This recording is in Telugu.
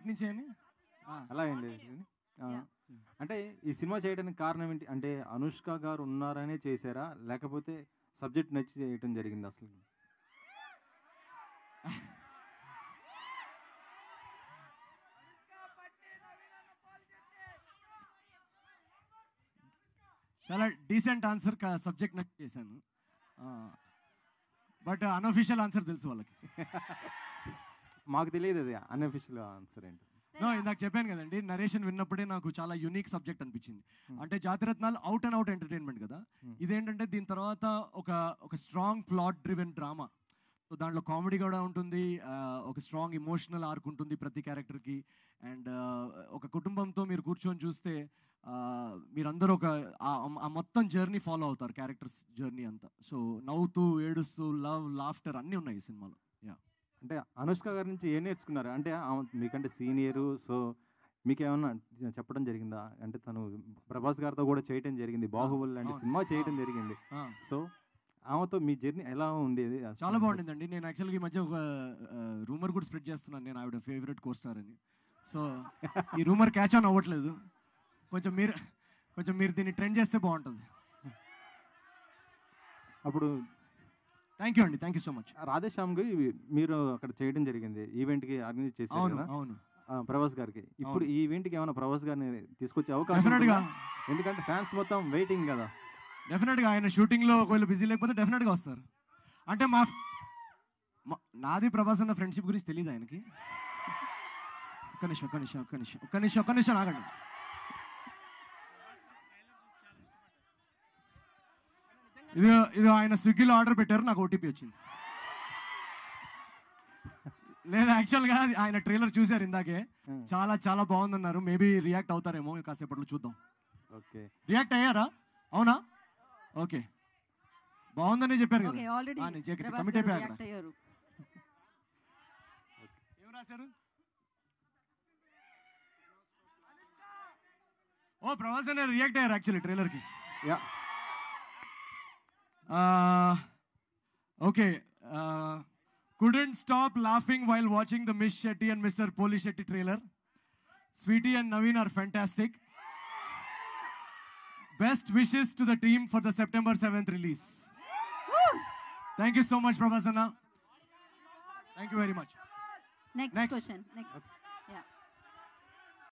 నుంచి అని ఆ, అలా ఏం లేదు ఆ, Yeah. అంటే ఈ సినిమా చేయడానికి కారణం ఏంటి అంటే అనుష్క గారు ఉన్నారనే చేశారా లేకపోతే సబ్జెక్ట్ నచ్చి చేయటం జరిగింది అసలు చాలా డీసెంట్ ఆన్సర్ సబ్జెక్ట్ నచ్చి చేశాను బట్ అన్అఫీషియల్ ఆన్సర్ తెలుసు వాళ్ళకి మాకు తెలియదు అది అన్అఫిషియల్ ఆన్సర్ ఏంటి నో ఇందాక చెప్పాను కదండి నరేషన్ విన్నప్పుడే నాకు చాలా యూనిక్ సబ్జెక్ట్ అనిపించింది Hmm. అంటే Jathiratnalu out and out entertainment కదా Hmm. ఇదేంటంటే దీని తర్వాత ఒక ఒక strong plot driven drama so దాంట్లో కామెడీ కూడా ఉంటుంది ఆ, ఒక స్ట్రాంగ్ ఇమోషనల్ ఆర్క్ ఉంటుంది ప్రతి క్యారెక్టర్కి అండ్ ఒక కుటుంబంతో మీరు కూర్చొని చూస్తే ఆ, మీరందరూ ఒక ఆ- ఆ మొత్తం జర్నీ ఫాలో అవుతారు క్యారెక్టర్స్ జర్నీ అంతా సో నవ్వుతూ ఏడుస్తూ లవ్ లాఫ్టర్ అన్నీ ఉన్నాయి ఈ సినిమాలో అంటే అనుష్క గారి నుంచి ఏం నేర్చుకున్నారు అంటే ఆమె మీకంటే సీనియరు సో మీకు ఏమన్నా చెప్పడం జరిగిందా అంటే తను ప్రభాస్ గారితో కూడా చేయటం జరిగింది బాహుబలి లాంటి అవును. సినిమా చేయటం జరిగింది ఆ. సో ఆమెతో మీ జర్నీ ఎలా ఉండేది చాలా బాగుండిందండి నేను యాక్చువల్గా ఈ మధ్య ఒక రూమర్ కూడా స్ప్రెడ్ చేస్తున్నాను నేను ఆవిడ ఫేవరెట్ కోస్టార్ అని సో ఈ రూమర్ క్యాచ్ ఆన్ అవ్వట్లేదు కొంచెం మీరు కొంచెం మీరు దీన్ని ట్రెండ్ చేస్తే బాగుంటుంది అప్పుడు థ్యాంక్ యూ అండి థ్యాంక్ యూ సో మచ్ రాధేశ్యామ్కి మీరు అక్కడ చేయడం జరిగింది ఈవెంట్కి ఆర్గనైజ్ చేశారు అవును కదా అవును ఆ, ప్రభాస్ గారికి ఇప్పుడు ఈ ఈవెంట్కి ఏమైనా ప్రభాస్ గారిని తీసుకొచ్చే అవకాశం డెఫినెట్గా ఉంటుందా? ఎందుకంటే ఫ్యాన్స్ మొత్తం వెయిటింగ్ కదా డెఫినెట్గా ఆయన షూటింగ్లో ఒకవేళ బిజీ లేకపోతే డెఫినెట్గా వస్తారు అంటే మా మా- నాది ప్రభాస్ అన్న ఫ్రెండ్షిప్ గురించి తెలియదు ఆయనకి ఒక్క నిమిషం ఒక్క నిమిషం ఒక్క నిమిషం ఒక్క నిమిషం ఒక్క నిమిషం ఆగండి ఇది ఇది ఆయన స్విగ్గీలో ఆర్డర్ పెట్టారు నాకు ఓటీపీ వచ్చింది లేదా యాక్చువల్గా అది ఆయన ట్రైలర్ చూశారు ఇందాకే Hmm. చాలా చాలా బాగుందన్నారు మేబీ రియాక్ట్ అవుతారేమో కాసేపట్లో చూద్దాం ఓకే రియాక్ట్ అయ్యారా అవునా ఓకే బాగుందని చెప్పారు ఓకే కదా ఆల్రెడీ ఆ, నేను చెక్- ప్రభాస్ commit గారు అయిపోయా react అయ్యారు ఏం రాశారు ఓ ప్రభాస్ అనే రియాక్ట్ అయ్యారు యాక్చువల్లీ ట్రైలర్కి yeah okay couldn't stop laughing while watching the Miss Shetty and Mister Polishetty trailer Sweety and Naveen are fantastic best wishes to the team for the September seventh release thank you so much Prabhas అన్న thank you very much next Next. Question next